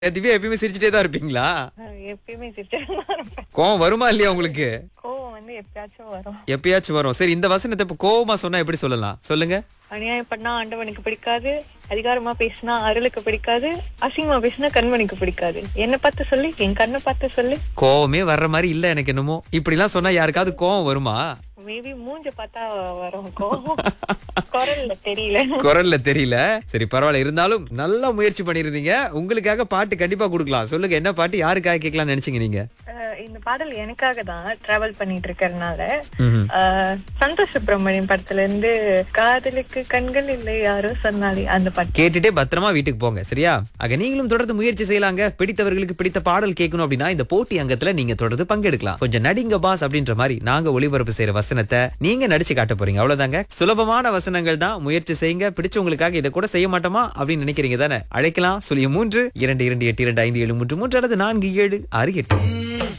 திவ்யா எப்பயுமே சிரிச்சுட்டே தான் இருப்பீங்களா அஹ் எப்பயுமே சிரிச்சுட்டு இருப்பேன் கோவம் வருமா இல்லையா உங்களுக்கு கோவம் வந்து எப்பயாச்சும் வரும் எப்பயாச்சும் வரும் சரி இந்த வசனத்தை இப்ப கோவமா சொன்னா எப்படி சொல்லலாம் சொல்லுங்க அநியாயம் பண்ணா ஆண்டவனுக்கு பிடிக்காது அதிகாரமா பேசினா அருளுக்கு பிடிக்காது அசிங்கமா பேசினா கண்மணிக்கு பிடிக்காது என்ன பார்த்து சொல்லு என் கண்ணை பார்த்து சொல்லு கோவமே வர்ற மாதிரி இல்ல எனக்கு என்னமோ இப்படி எல்லாம் சொன்னா யாருக்காவது கோவம் வருமா மேபி மூஞ்ச பார்த்தா வரும் கோவம் குரல்ல தெரியல குரல்ல தெரியல சரி பரவாயில்ல இருந்தாலும் நல்லா முயற்சி பண்ணிருந்தீங்க உங்களுக்காக பாட்டு கண்டிப்பா கொடுக்கலாம் சொல்லுங்க என்ன பாட்டு யாருக்காக கேட்கலாம்னு நினைச்சீங்க நீங்க அஹ் இந்த பாடல் எனக்காக தான் டிராவல் பண்ணிட்டு இருக்கறனால ம்ஹும். அஹ் சந்தோஷ் சுப்பிரமணியம் படத்துல இருந்து காதலுக்கு கண்கள் இல்லை யாரோ சொன்னாலே அந்த பாட்டு கேட்டுட்டே பத்திரமா வீட்டுக்கு போங்க சரியா ஆக நீங்களும் தொடர்ந்து முயற்சி செய்யலாங்க பிடித்தவர்களுக்கு பிடித்த பாடல் கேட்கணும் அப்படின்னா இந்த போட்டி அங்கத்துல நீங்க தொடர்ந்து பங்கெடுக்கலாம் கொஞ்சம் நடிங்க பாஸ் அப்படின்ற மாதிரி நாங்க ஒளிபரப்பு செய்யற வசனத்தை நீங்க நடிச்சு காட்ட போறீங்க அவ்வளவுதாங்க சுலபமான வசனங்கள் தான் முயற்சி செய்யுங்க பிடிச்சவங்களுக்காக இதை கூட செய்ய மாட்டோமா அப்படின்னு நினைக்கிறீங்க தானே அழைக்கலாம் சுழியம் மூன்று இரண்டு இரண்டு எட்டு இரண்டு ஐந்து ஏழு மூன்று மூன்று அல்லது நான்கு ஏழு ஆறு எட்டு